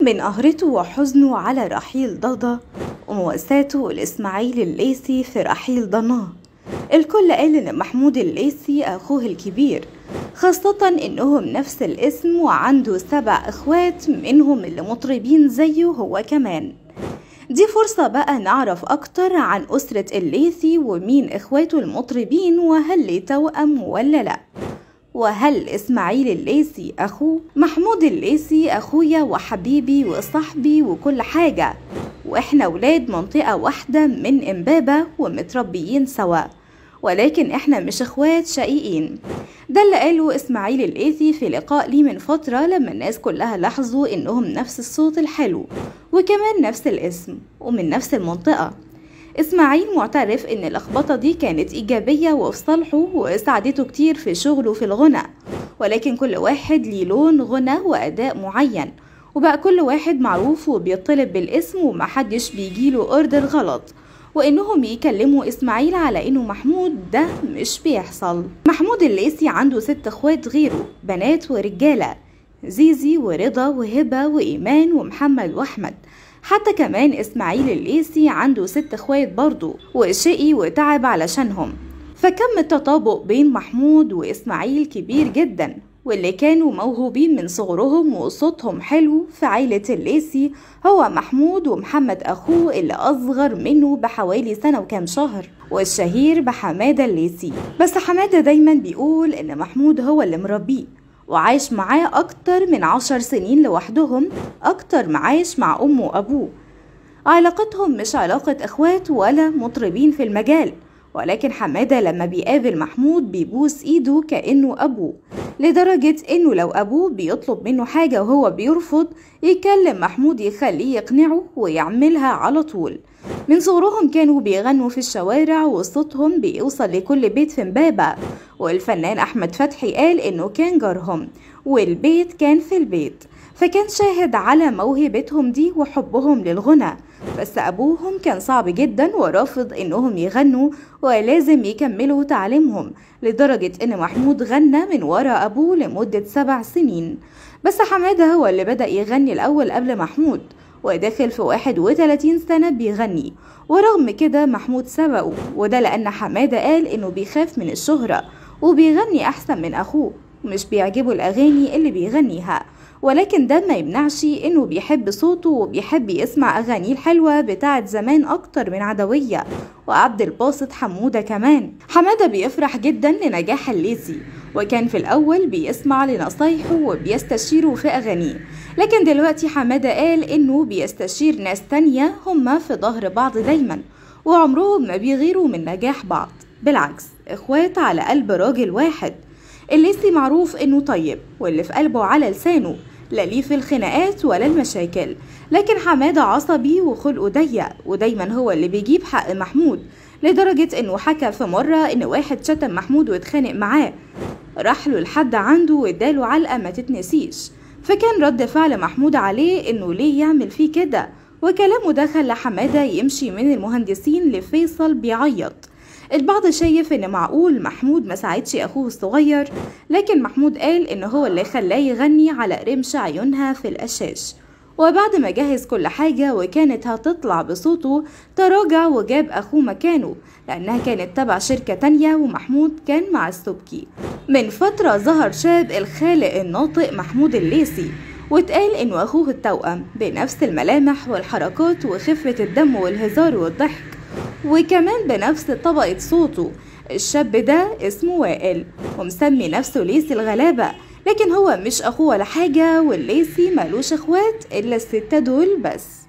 من قهرته وحزنه على رحيل ضاضة ومواساته لإسماعيل الليثي في رحيل ضناه الكل قال إن محمود الليثي أخوه الكبير خاصة إنهم نفس الاسم وعنده سبع إخوات منهم اللي مطربين زيه هو كمان دي فرصة بقى نعرف أكتر عن أسرة الليثي ومين إخواته المطربين وهل ليه توأم ولا لأ وهل إسماعيل الليثي أخوه؟ محمود الليثي أخويا وحبيبي وصاحبي وكل حاجة وإحنا ولاد منطقة واحدة من إمبابة ومتربيين سوا ولكن إحنا مش إخوات شقيقين ده اللي قاله إسماعيل الليثي في لقاء ليه من فترة لما الناس كلها لاحظوا إنهم نفس الصوت الحلو وكمان نفس الاسم ومن نفس المنطقة إسماعيل معترف إن اللخبطة دي كانت إيجابية وفي صالحه وساعدته كتير في شغله في الغنى ولكن كل واحد ليه لون غنى وأداء معين وبقى كل واحد معروف وبيطلب بالاسم ومحدش بيجيله اوردر غلط وانهم يكلموا اسماعيل على انه محمود ده مش بيحصل محمود الليثي عنده ست اخوات غيره بنات ورجاله زيزي ورضا وهبه وايمان ومحمد واحمد حتى كمان اسماعيل الليثي عنده ست اخوات برضه وشقي وتعب علشانهم فكم التطابق بين محمود واسماعيل كبير جدا واللي كانوا موهوبين من صغرهم وصوتهم حلو في عيلة الليثي هو محمود ومحمد أخوه اللي أصغر منه بحوالي سنة وكام شهر والشهير بحمادة الليثي بس حمادة دايما بيقول إن محمود هو اللي مربيه وعايش معاه أكتر من عشر سنين لوحدهم أكتر ما عايش مع أمه وأبوه علاقتهم مش علاقة إخوات ولا مطربين في المجال ولكن حمادة لما بيقابل محمود بيبوس إيده كأنه أبوه لدرجة إنه لو أبوه بيطلب منه حاجة وهو بيرفض يكلم محمود يخليه يقنعه ويعملها على طول من صغرهم كانوا بيغنوا في الشوارع وصوتهم بيوصل لكل بيت في امبابة والفنان أحمد فتحي قال إنه كان جارهم والبيت كان في البيت فكان شاهد على موهبتهم دي وحبهم للغنى بس أبوهم كان صعب جدا ورافض إنهم يغنوا ولازم يكملوا تعليمهم لدرجة إن محمود غنى من ورا أبوه لمدة سبع سنين بس حمادة هو اللي بدأ يغني الأول قبل محمود وداخل في 31 سنة بيغني ورغم كده محمود سبقه وده لأن حمادة قال إنه بيخاف من الشهرة وبيغني أحسن من أخوه مش بيعجبه الأغاني اللي بيغنيها ولكن ده ما يمنعش انه بيحب صوته وبيحب يسمع اغانيه الحلوه بتاعت زمان اكتر من عدويه وعبد الباسط حموده كمان حماده بيفرح جدا لنجاح الليثي وكان في الاول بيسمع لنصايحه وبيستشيره في اغانيه لكن دلوقتي حماده قال انه بيستشير ناس تانية هما في ظهر بعض دايما وعمرهم ما بيغيروا من نجاح بعض بالعكس اخوات على قلب راجل واحد الليثي معروف انه طيب واللي في قلبه على لسانه لا ليه في الخناقات ولا المشاكل لكن حمادة عصبي وخلقه ضيق ودايما هو اللي بيجيب حق محمود لدرجة انه حكى في مرة ان واحد شتم محمود واتخانق معاه راح له لحد عنده واداله علقة ما تتنسيش فكان رد فعل محمود عليه انه ليه يعمل فيه كده وكلامه ده خلى حمادة يمشي من المهندسين لفيصل بيعيط البعض شايف ان معقول محمود ما ساعدش اخوه الصغير لكن محمود قال ان هو اللي خلاه يغني على رمش عيونها في القشاش وبعد ما جهز كل حاجة وكانت هتطلع بصوته تراجع وجاب أخوه مكانه لأنها كانت تبع شركة تانية ومحمود كان مع السبكي من فترة ظهر شاب الخالق الناطق محمود الليثي واتقال إنه أخوه التوأم بنفس الملامح والحركات وخفة الدم والهزار والضحك وكمان بنفس طبقة صوته الشاب ده اسمه وائل ومسمي نفسه ليثي الغلابة لكن هو مش أخوه ولا حاجة والليثي ملوش اخوات إلا الستة دول بس